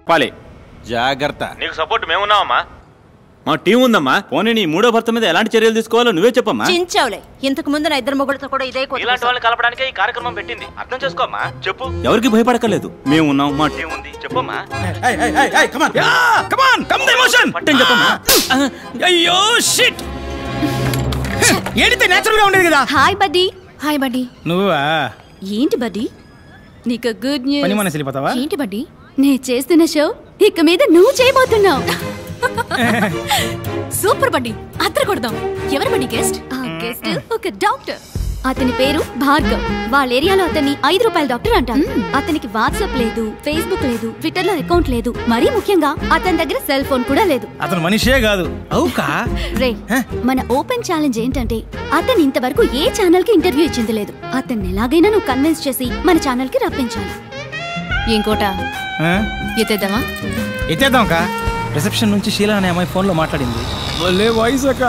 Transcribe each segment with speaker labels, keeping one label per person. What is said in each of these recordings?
Speaker 1: చెప్పాలి జాగ్రత్త
Speaker 2: నీకు సపోర్ట్ మేమున్నామమ్మా
Speaker 1: మా టీం ఉందమ్మా పోనీ నీ మూడో భర్త మీద ఎలాంటి చర్యలు తీసుకోవాలో నువ్వే చెప్పమ్మా
Speaker 3: చించావులే ఇంతకు ముందు నా ఇద్దరు మొగుడుతో కూడా ఇదే
Speaker 2: ఇలాంటి
Speaker 3: కొత్త
Speaker 2: వాళ్ళని కలపడానికే ఈ కార్యక్రమం పెట్టింది అర్థం చేసుకోమ్మా చెప్పు
Speaker 1: ఎవరికి భయపడక్కర్లేదు మేము ఉన్నాం మా టీం
Speaker 2: ఏముంది చెప్పమ్మా
Speaker 1: పట్టని చెప్పమ్మా
Speaker 4: అయ్యో షిట్ ఏడితే నేచురల్ గా ఉండేది కదా
Speaker 5: హాయ్ బడ్డీ హాయ్ బడ్డీ
Speaker 4: నువ్వా
Speaker 5: ఏంటి బడ్డీ నీకు గుడ్
Speaker 4: పని
Speaker 5: న్యూస్
Speaker 4: మనసు వెళ్ళిపోతావా
Speaker 5: ఏంటి బడ్డీ నేను చేస్తున్న షో ఇక మీద నువ్వు చేయబోతున్నావు సూపర్ బడ్డీ అద్దరు కొడదాం ఎవరు బడ్డీ గెస్ట్ ఆ గెస్ట్ ఒక డాక్టర్ అతని పేరు భార్గవ్ వాళ్ళ ఏరియాలో అతన్ని ఐదు రూపాయల డాక్టర్ అంటారు అతనికి వాట్సాప్ లేదు ఫేస్బుక్ లేదు ట్విట్టర్ లో అకౌంట్ లేదు మరీ ముఖ్యంగా అతని దగ్గర సెల్ ఫోన్ కూడా లేదు
Speaker 4: అతను మనిషే కాదు అవుకా
Speaker 5: రే మన ఓపెన్ ఛాలెంజ్ ఏంటంటే అతను ఇంతవరకు ఏ ఛానల్ కి ఇంటర్వ్యూ ఇచ్చింది లేదు అతన్ని ఎలాగైనా నువ్వు కన్విన్స్ చేసి మన ఛానల్ కి రప్పించాలి ఇంకోట ఎత్తేద్దామా
Speaker 4: ఎత్తేద్దాం కా రిసెప్షన్ నుంచి షీలా అనే అమ్మాయి ఫోన్ లో మాట్లాడింది భలే వాయిస్ అక్క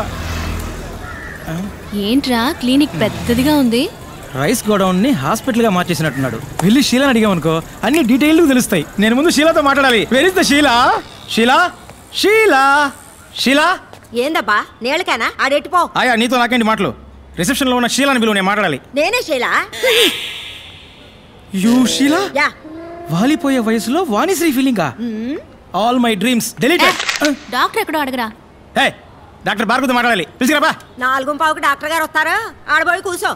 Speaker 5: ఏంట్రా క్లినిక్ పెద్దదిగా ఉంది
Speaker 4: రైస్ గోడౌన్ ని హాస్పిటల్ గా మార్చేసినట్టున్నాడు వెళ్ళి షీలాని అడిగామనుకో అన్ని డీటెయిల్ తెలుస్తాయి నేను ముందు షీలాతో మాట్లాడాలి where is the Sheela Sheela Sheela Sheela
Speaker 3: ఏందబ్బా నేలకేనా ఆడెట్టిపో
Speaker 4: ఆయా నీతో నాకేంటి మాటలు రిసెప్షన్ లో ఉన్న షీలాని పిలువ నేను మాట్లాడాలి
Speaker 3: నేనే శైలా
Speaker 4: యూ షీలా
Speaker 3: యా
Speaker 4: వాలిపోయే వయసులో వాణిశ్రీ ఫీలింగా all my dreams deleted
Speaker 5: doctor ఎక్కడో అడగరా
Speaker 4: హే డాక్టర్ భార్గవతో మాట్లాడాలి పిలిచిరాబా
Speaker 3: నాలుగు పావుకి డాక్టర్ గారు వస్తారు ఆడబోయి కూర్చో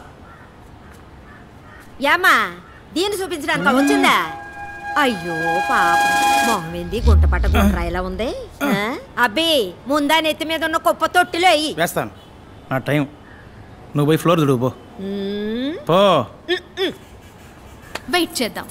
Speaker 3: ఏమ్మా దీన్ని చూపించడానికి వచ్చిందా అయ్యో పాప మొహం ఏంది గుంట పట్ట గుండ్రా ఇలా ఉంది ఆ? అబ్బి ముందా నెత్తి మీద ఉన్న కుప్ప తొట్టిలో అయ్యి
Speaker 4: వేస్తాను నా టైం నువ్వు పోయి ఫ్లోర్ దుడువు పో పో
Speaker 5: వెయిట్ చేద్దాం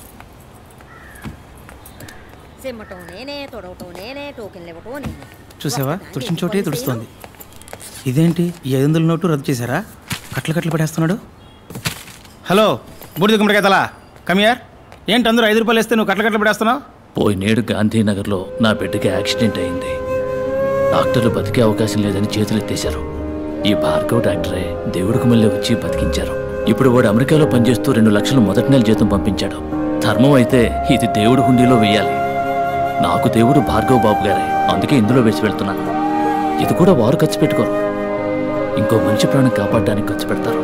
Speaker 3: సిమ్మటం నేనే తొడవటం నేనే టోకెన్లు ఇవ్వటం నేనే
Speaker 4: చూసావా తుడిచిన చోటే తుడుస్తోంది ఇదేంటి ఈ ఐదు వందల నోటు రద్దు చేశారా కట్లు కట్లు పడేస్తున్నాడు హలో బూడిద గుమ్మడికాయ తలా కమియార్ ఏంటి అందరూ ఐదు రూపాయలు వేస్తే నువ్వు కట్లు కట్లు పడేస్తున్నావు
Speaker 6: పోయినేడు గాంధీనగర్లో నా బిడ్డకి యాక్సిడెంట్ అయింది డాక్టర్లు బతికే అవకాశం లేదని చేతులెత్తేశారు ఈ భార్గవ్ డాక్టరే దేవుడికి మళ్ళీ వచ్చి బతికించారు ఇప్పుడు వాడు అమెరికాలో పనిచేస్తూ రెండు లక్షలు మొదటి నెల జీతం పంపించాడు ధర్మం అయితే ఇది దేవుడి హుండీలో వేయాలి నాకు దేవుడు భార్గవ్ బాబు గారే అందుకే ఇందులో వేసి వెళ్తున్నాను ఇది కూడా వారు ఖర్చు పెట్టుకోరు ఇంకో మంచి ప్రాణం కాపాడడానికి ఖర్చు పెడతారు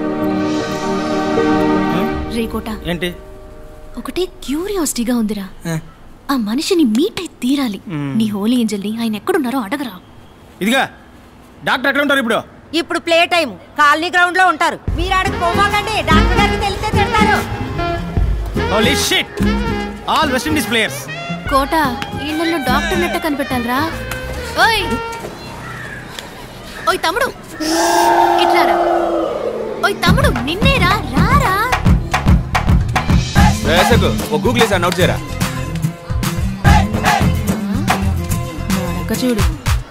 Speaker 5: రేకోట
Speaker 4: ఏంటి
Speaker 5: ఒకటే క్యూరియాసిటీగా ఉందిరా ఆ మనిషిని మీట్ అయి తీరాలి నీ హోలీ ఏంజల్ని ఆయన ఎక్కడున్నారో అడగరా
Speaker 4: ఇదిగా డాక్టర్ ఎక్కడ ఉంటారు ఇప్పుడు
Speaker 3: ఇప్పుడు ప్లే టైం కాలనీ గ్రౌండ్ లో ఉంటారు మీరు ఆడకు పోమాకండి డాక్టర్ గారికి తెలిస్తే తిడతారు
Speaker 4: holy shit all West Indies players
Speaker 5: Kota ఇళ్లలో డాక్టర్ నెట్ట కనిపెట్టాలరా ఓయ్ ఓయ్ తమ్ముడు ఇట్లారా ఓయ్ తమ్ముడు నిన్నేరా రారా
Speaker 7: వేసకు ఓ గూగుల్ వేసి నోట్ చేయరా
Speaker 5: నడక చూడు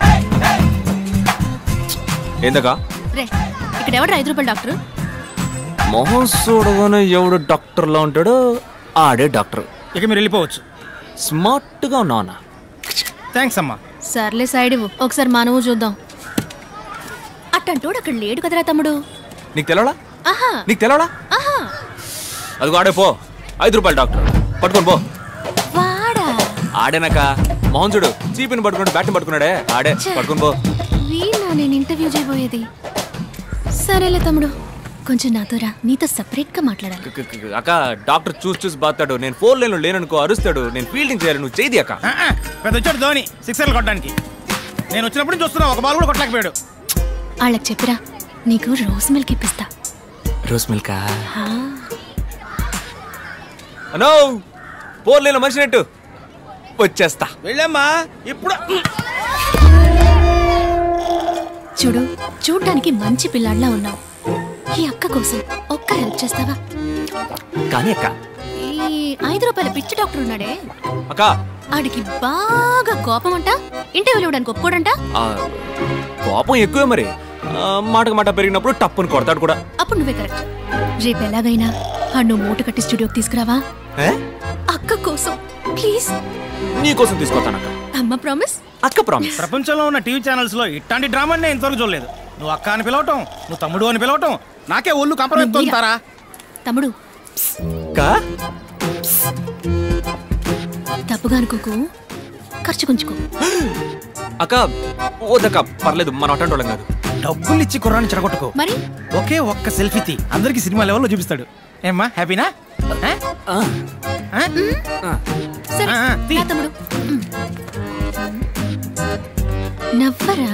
Speaker 7: ఏందకా
Speaker 5: రే ఇక్కడ ఎవడు ఐదు రూపాయలు డాక్టర్
Speaker 7: మొహం చూడగానే ఎవడు డాక్టర్లో ఉంటాడో ఆడే డాక్టర్
Speaker 4: ఇక మీరు వెళ్ళిపోవచ్చు
Speaker 7: స్మార్ట్గా ఉన్నావునా
Speaker 4: థ్యాంక్స్ అమ్మా
Speaker 5: సర్లే సైడ్ ఇవ్వు ఒకసారి మనము చూద్దాం అట్టంటోడు అక్కడ లేడు కదరా తమ్ముడు
Speaker 7: నీకు తెలవడా
Speaker 5: ఆహా
Speaker 7: నీకు తెలవడా
Speaker 5: ఆహా
Speaker 7: అదిగో ఆడే పో ఐదు రూపాయలు డాక్టర్ పట్టుకొని పో
Speaker 5: వాడా
Speaker 7: ఆడేనాక మొహం చూడు చీపిని పట్టుకున్నాడు బ్యాట్ని పట్టుకున్నాడే ఆడే
Speaker 5: ఛే.
Speaker 7: పట్టుకొని పో
Speaker 5: వీళ్ళ నేను ఇంటర్వ్యూ చేయబోయేది సరేలే తమ్ముడు కొంచెం నాతో రా నీతో సపరేట్ గా మాట్లాడాలి
Speaker 7: క- క- క- అక్క డాక్టర్ చూసి చూసి బాతాడు నేను ఫోర్ లైన్లో లేననుకో అరుస్తాడు నేను ఫీల్డింగ్ చేయాలి నువ్వు చేయి అక్క
Speaker 4: ఆ, ఆ, పెద్ద వచ్చాడు ధోని సిక్సర్లు కొట్టడానికి నేను వచ్చినప్పుడు నుంచి చూస్తున్నా ఒక బాల్ కూడా కొట్టలేకపోయాడు
Speaker 5: వాళ్ళకి చెప్పిరా నీకు రోజ్ మిల్క్ ఇప్పిస్తా
Speaker 7: రోస్ మిల్కా
Speaker 5: హా.
Speaker 7: అనో ఫోర్ లైన్లో మనిషి నెట్టు వచ్చేస్తా
Speaker 4: వెళ్ళమ్మా ఇప్పుడు
Speaker 5: చూడు చూడ్డానికి మంచి పిల్లాడిలా ఉన్నావు ఈ అక్క కోసం ఒక్క హెల్ప్ చేస్తావా
Speaker 7: కానీ అక్క
Speaker 5: ఈ ఐదు రూపాయల పిచ్చి డాక్టర్ ఉన్నాడే
Speaker 7: అక్క
Speaker 5: ఆడికి బాగా కోపం అంట ఇంటర్వ్యూలు ఇవ్వడానికి ఒప్పుకోడంట
Speaker 7: ఆ, కోపం ఎక్కువే మరి ఆ, మాటకు మాట పెరిగినప్పుడు టప్పుని కొడతాడు కూడా
Speaker 5: అప్పుడు నువ్వే కరెక్ట్ రేపు ఎలాగైనా ఆ నువ్వు మూట కట్టి స్టూడియోకి తీసుకురావా
Speaker 7: ఏ?
Speaker 5: అక్క కోసం ప్లీజ్
Speaker 7: నీకోసం తీసుకొస్తాను అక్క
Speaker 5: అమ్మ ప్రామిస్
Speaker 7: అక్క ప్రామిస్
Speaker 4: ప్రపంచంలో ఉన్న టీవీ ఛానల్స్ లో ఇట్లాంటి డ్రామాని నేను ఇంతవరకు చూడలేదు నువ్వు అక్క అని పిలవటం నువ్వు తమ్ముడు అని పిలవటం నాకే ఒళ్ళు కంపరం తోలుతారా
Speaker 5: తమ్ముడు
Speaker 7: అక్క
Speaker 5: తప్పుగా అనుకోకు ఖర్చు గుంచుకో
Speaker 7: అక్క ఓదక్క పర్లేదు మన అటెండ్ వాళ్ళం కాదు
Speaker 4: డబ్బులు ఇచ్చి కుర్రాన్ని చెడగొట్టుకో
Speaker 5: మరి
Speaker 4: ఒకే ఒక్క సెల్ఫీ తీ అందరికి సినిమా లెవెల్లో చూపిస్తాడు ఏమ్మా హ్యాపీనా ఆ? ఆ?
Speaker 5: సరే
Speaker 4: ఆ, ఆ, తీ.
Speaker 5: రా తమ్ముడు ఉమ్. నవ్వరా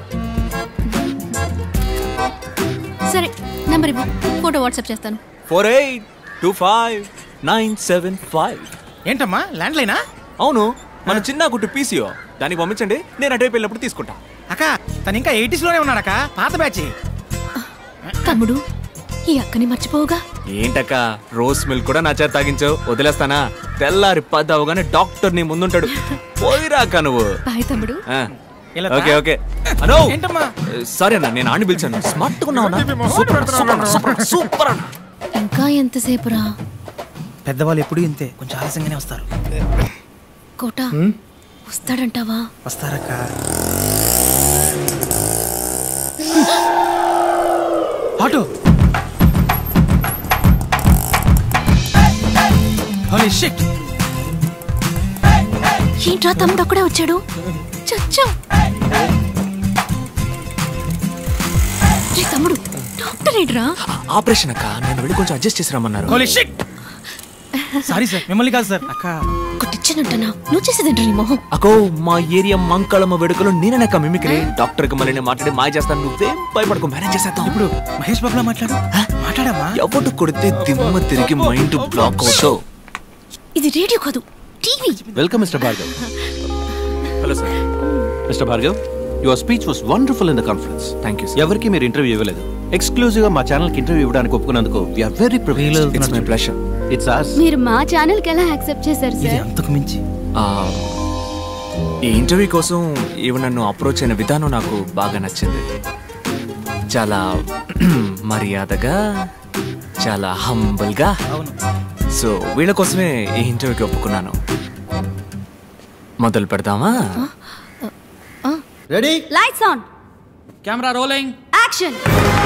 Speaker 5: సరే నంబర్ ఇవ్వు ఫోటో వాట్సాప్ చేస్తాను
Speaker 7: four eight two five nine seven five
Speaker 4: ఏంటమ్మా ల్యాండ్ లైనా
Speaker 7: అవును మన చిన్న గుట్టు పీసీఓ దానికి పంపించండి నేను అటువైపు వెళ్ళినప్పుడు తీసుకుంటా
Speaker 4: అక్క తను ఇంకా ఎయిటీస్ లోనే ఉన్నాడక్క పాత బ్యాచ్
Speaker 5: తమ్ముడు ఈ అక్కని మర్చిపోవుగా
Speaker 7: ఏంటక్క రోస్ మిల్క్ కూడా నా చేత తాగించావు వదిలేస్తానా తెల్లారి పది అవగానే డాక్టర్ నీ ముందుంటాడు పోయిరాక నువ్వు
Speaker 5: బాయ్ తమ్ముడు
Speaker 7: ఆ,
Speaker 4: ఇలా
Speaker 7: ఓకే ఓకే అనో
Speaker 4: ఏంటమ్మా
Speaker 7: సరే అన్న నేను ఆడిని పిలిచాను స్మార్ట్ ఉన్నావునా సూపర్ అన్న, సూపర్ అన్న, సూపర్ అన్న, సూపర్ అన్న
Speaker 5: ఇంకా ఎంతసేపురా
Speaker 4: పెద్దవాళ్ళు ఎప్పుడు ఇంతే కొంచెం ఆలస్యంగానే వస్తారు
Speaker 5: కోట వస్తాడంటావా
Speaker 4: వస్తారక్క ఆటో హోలీ షిట్
Speaker 5: ఏంట్రా తమ్ముడు అక్కడే వచ్చాడు చచ్చా రే తమ్ముడు డాక్టర్ ఏంట్రా
Speaker 7: ఆపరేషన్ అక్క నేను వెళ్ళి కొంచెం అడ్జస్ట్ చేసి రమ్మన్నారు
Speaker 4: హోలీ షిట్ సారీ సార్ మిమ్మల్ని కాదు సార్ అక్క
Speaker 5: కొట్టిచ్చానంటనా నువ్వు చేసేదేంట్రా నీ మొహం
Speaker 7: అకో మా ఏరియా మంకళమ్మ వేడుకలో నేననక్క మిమిక్రీ డాక్టర్ కి మళ్ళీ నేను మాట్లాడి మాయ చేస్తాను నువ్వేం భయపడకు మేనేజ్ చేసేద్దాం
Speaker 4: ఇప్పుడు మహేష్ బాబులా మాట్లాడు మాట్లాడమ్మా
Speaker 7: ఎవడు కొడితే దిమ్మ తిరిగి మైండ్ బ్లాక్ అవుతావు
Speaker 5: ఇది రేడియో కాదు TV
Speaker 8: welcome mister Bhargav
Speaker 7: hello sir
Speaker 8: mister Bhargav your speech was wonderful in the conference
Speaker 7: thank you
Speaker 8: ఎవరికి మీరు ఇంటర్వ్యూ ఇవ్వలేదు ఎక్స్క్లూజివ్ గా మా ఛానల్ కి ఇంటర్వ్యూ ఇవ్వడానికి ఒప్పుకున్నందుకు we are very privileged
Speaker 7: it's my pleasure
Speaker 8: it's as
Speaker 5: మీరు మా ఛానల్ కి ఎలా యాక్సెప్ట్ చేశారు
Speaker 4: ఇది అంతకు మించి
Speaker 7: ఈ ఇంటర్వ్యూ కోసం ఈవిడ నన్ను అప్రోచ్ అయిన విధానం నాకు బాగా నచ్చింది చాలా మర్యాదగా చాలా హంబుల్గా
Speaker 4: అవును
Speaker 7: సో వీళ్ళ కోసమే ఈ ఇంటర్వ్యూకి ఒప్పుకున్నాను మొదలు పెడదామా
Speaker 8: ready
Speaker 5: lights on
Speaker 4: camera rolling
Speaker 5: action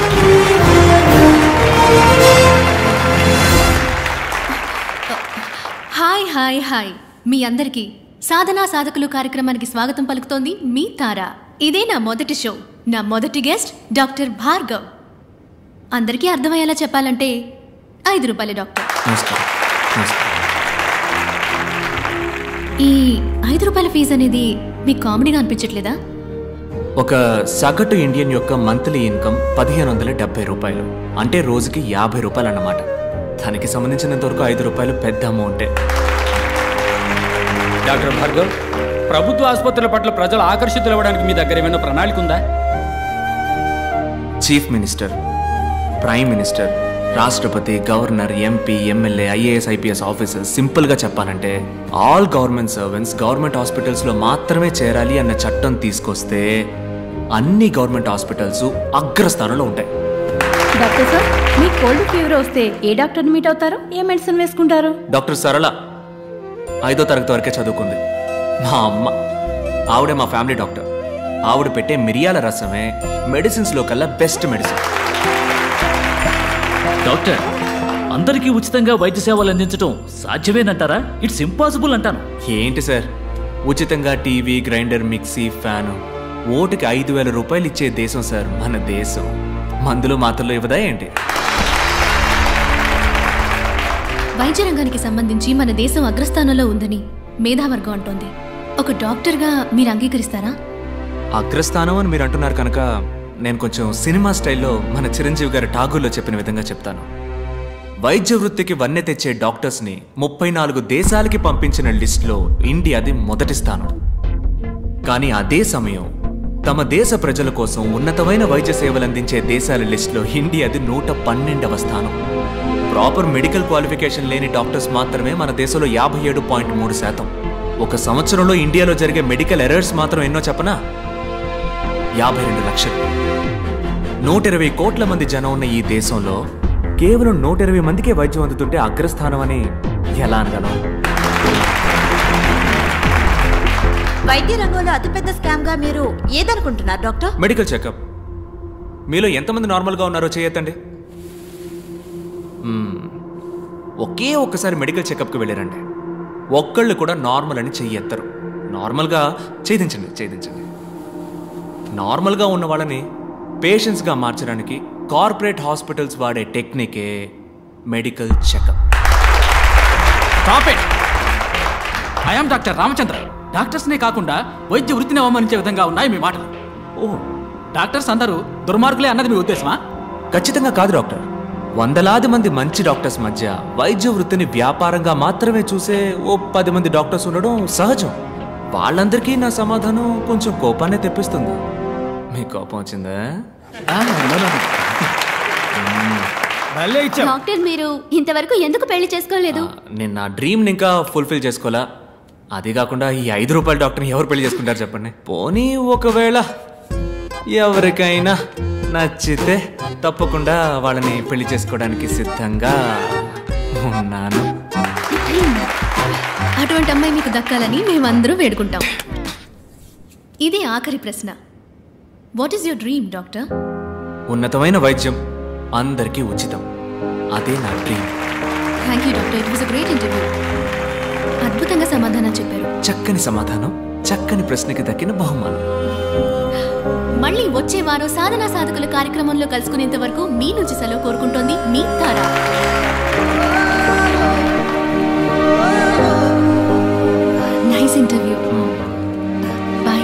Speaker 5: hi hi hi మీ అందరికీ సాధనా సాధకులు కార్యక్రమానికి స్వాగతం పలుకుతోంది మీ తార ఇదే నా మొదటి షో నా మొదటి గెస్ట్ డాక్టర్ భార్గవ్ అందరికీ అర్థమయ్యేలా చెప్పాలంటే ఐదు రూపాయల డాక్టర్
Speaker 7: నమస్కారం నమస్కారం
Speaker 5: ఈ ఐదు రూపాయల ఫీజు అనేది మీకు కామెడీగా అనిపించట్లేదా
Speaker 7: ఒక సగటు ఇండియన్ యొక్క మంత్లీ ఇన్కమ్ పదిహేను వందల డెబ్బై రూపాయలు అంటే రోజుకి యాభై రూపాయలు అన్నమాట దానికి సంబంధించినంత వరకు ఐదు రూపాయలు పెద్ద అమౌంటే
Speaker 9: డాక్టర్ భార్గవ్ ప్రభుత్వ ఆసుపత్రుల పట్ల ప్రజలు ఆకర్షితులు అవ్వడానికి మీ దగ్గర ఏమైనా ప్రణాళిక ఉందా
Speaker 7: చీఫ్ మినిస్టర్ ప్రైమ్ మినిస్టర్ రాష్ట్రపతి governor MP MLA IAS IPS officer సింపుల్గా చెప్పాలంటే ఆల్ గవర్నమెంట్ సర్వెంట్స్ గవర్నమెంట్ హాస్పిటల్స్లో మాత్రమే చేరాలి అన్న చట్టం తీసుకొస్తే అన్ని గవర్నమెంట్ హాస్పిటల్స్ అగ్రస్థానంలో ఉంటాయి
Speaker 10: డాక్టర్ సార్ మీ కోల్డ్ ఫీవర్ వస్తే ఏ డాక్టర్ని మీట్ అవుతారు ఏ మెడిసిన్ వేసుకుంటారు
Speaker 7: డాక్టర్ సరళ ఐదో తరగతి వరకే చదువుకుంది మా అమ్మ ఆవిడే మా ఫ్యామిలీ డాక్టర్ ఆవిడ పెట్టే మిరియాల రసమే మెడిసిన్స్లో కల్లా బెస్ట్ మెడిసిన్
Speaker 6: డాక్టర్ అందరికీ ఉచితంగా వైద్య సేవలు అందించడం సాధ్యమేనంటారా ఇట్స్ ఇంపాసిబుల్ అంటాను
Speaker 7: ఏంటి సార్ ఉచితంగా టీవీ గ్రైండర్ మిక్సీ ఫ్యాను ఓటుకి ఐదు వేల రూపాయలు ఇచ్చే దేశం సార్ మన దేశం మందులు మాత్రలు ఇవ్వదా ఏంటి
Speaker 5: వైద్య రంగానికి సంబంధించి మన దేశం అగ్రస్థానంలో ఉందని మేధావర్గం అంటోంది ఒక డాక్టర్గా మీరు అంగీకరిస్తారా
Speaker 7: అగ్రస్థానం అని మీరు అంటున్నారు కనుక నేను కొంచెం సినిమా స్టైల్లో మన చిరంజీవి గారి ఠాగూర్లో చెప్పిన విధంగా చెప్తాను వైద్య వృత్తికి వన్నె తెచ్చే డాక్టర్స్ని ముప్పై నాలుగు దేశాలకి పంపించిన లిస్టులో ఇండియాది మొదటి స్థానం కానీ అదే సమయం తమ దేశ ప్రజల కోసం ఉన్నతమైన వైద్య సేవలు అందించే దేశాల లిస్టులో ఇండియాది నూట పన్నెండవ స్థానం ప్రాపర్ మెడికల్ క్వాలిఫికేషన్ లేని డాక్టర్స్ మాత్రమే మన దేశంలో యాభై ఏడు పాయింట్ మూడు శాతం ఒక సంవత్సరంలో ఇండియాలో జరిగే మెడికల్ ఎర్రర్స్ మాత్రం ఎన్నో చెప్పనా యాభై రెండు లక్షలు నూట ఇరవై కోట్ల మంది జనం ఉన్న ఈ దేశంలో కేవలం నూట ఇరవై మందికే వైద్యం అందుతుంటే అగ్రస్థానం అని ఎలా అనగలం
Speaker 11: వైద్య రంగంలో అతిపెద్ద స్కామ్ గా మీరు ఏదనుకుంటున్నారు డాక్టర్
Speaker 7: మెడికల్ చెకప్ మీలో ఎంతమంది నార్మల్గా ఉన్నారో చేయొద్దండి మ్మ్. ఒకే ఒక్కసారి మెడికల్ చెకప్కి వెళ్ళారండి ఒక్కళ్ళు కూడా నార్మల్ అని చెయ్యెత్తరు నార్మల్గా ఛేదించండి ఛేదించండి నార్మల్గా ఉన్న వాళ్ళని పేషెంట్స్గా మార్చడానికి కార్పొరేట్ హాస్పిటల్స్ వాడే టెక్నికే medical checkup
Speaker 9: stop it I'm doctor Ramachandra డాక్టర్స్నే కాకుండా వైద్య వృత్తిని అవమానించే విధంగా ఉన్నాయి మీ మాటలు
Speaker 7: ఓ
Speaker 9: డాక్టర్స్ అందరూ దుర్మార్గులే అన్నది మీ ఉద్దేశమా
Speaker 7: ఖచ్చితంగా కాదు డాక్టర్ వందలాది మంది మంచి డాక్టర్స్ మధ్య వైద్య వృత్తిని వ్యాపారంగా మాత్రమే చూసే ఓ పది మంది డాక్టర్స్ ఉండడం సహజం వాళ్ళందరికీ నా సమాధానం కొంచెం కోపాన్ని తెప్పిస్తుంది మీ కోపం వచ్చిందా
Speaker 4: భలే ఇచ్చావు
Speaker 5: డాక్టర్ మీరు ఇంతవరకు ఎందుకు పెళ్లి చేసుకోలేదు
Speaker 7: నేను నా డ్రీమ్ని ఇంకా ఫుల్ఫిల్ చేసుకోవాలా అది కాకుండా ఈ ఐదు రూపాయల డాక్టర్ని ఎవరు పెళ్లి చేసుకుంటారు చెప్పండి పోనీ ఒకవేళ ఎవరికైనా నచ్చితే తప్పకుండా వాళ్ళని పెళ్లి చేసుకోవడానికి సిద్ధంగా ఉన్నాను
Speaker 5: అటువంటి అమ్మాయి మీకు దక్కాలని మేమందరూ వేడుకుంటాం ఇది ఆఖరి ప్రశ్న what is your dream doctor
Speaker 7: ఉన్నతమైన వైద్యం అందరికీ ఉచితం అదే నా dream
Speaker 5: thank you doctor it was great interview అద్భుతంగా సమాధానం చెప్పారు
Speaker 7: చక్కని సమాధానం చక్కని ప్రశ్నకి దక్కిన బహుమానం
Speaker 5: మళ్ళీ వచ్చే వారం సాధనా సాధకుల కార్యక్రమంలో కలుసుకునేంత వరకు మీ నుంచి సెలవు కోరుకుంటోంది మీ తారా నైస్ ఇంటర్వ్యూ బాయ్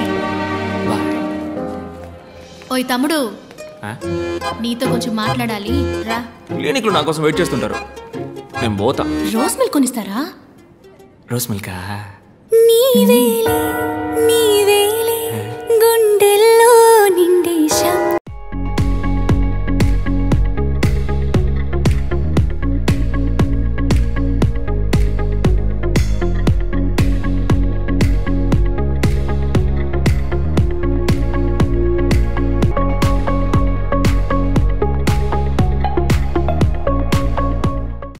Speaker 5: ఓయ్ తమ్ముడు
Speaker 7: ఆ?
Speaker 5: నీతో కొంచెం మాట్లాడాలి రా
Speaker 7: క్లినిక్లో నా కోసం వెయిట్ చేస్తుంటారు నేను పోతా
Speaker 5: రోజ్ మిల్క్ కొనిస్తారా
Speaker 7: రోస్ మిల్కా
Speaker 5: నీవేలే నీ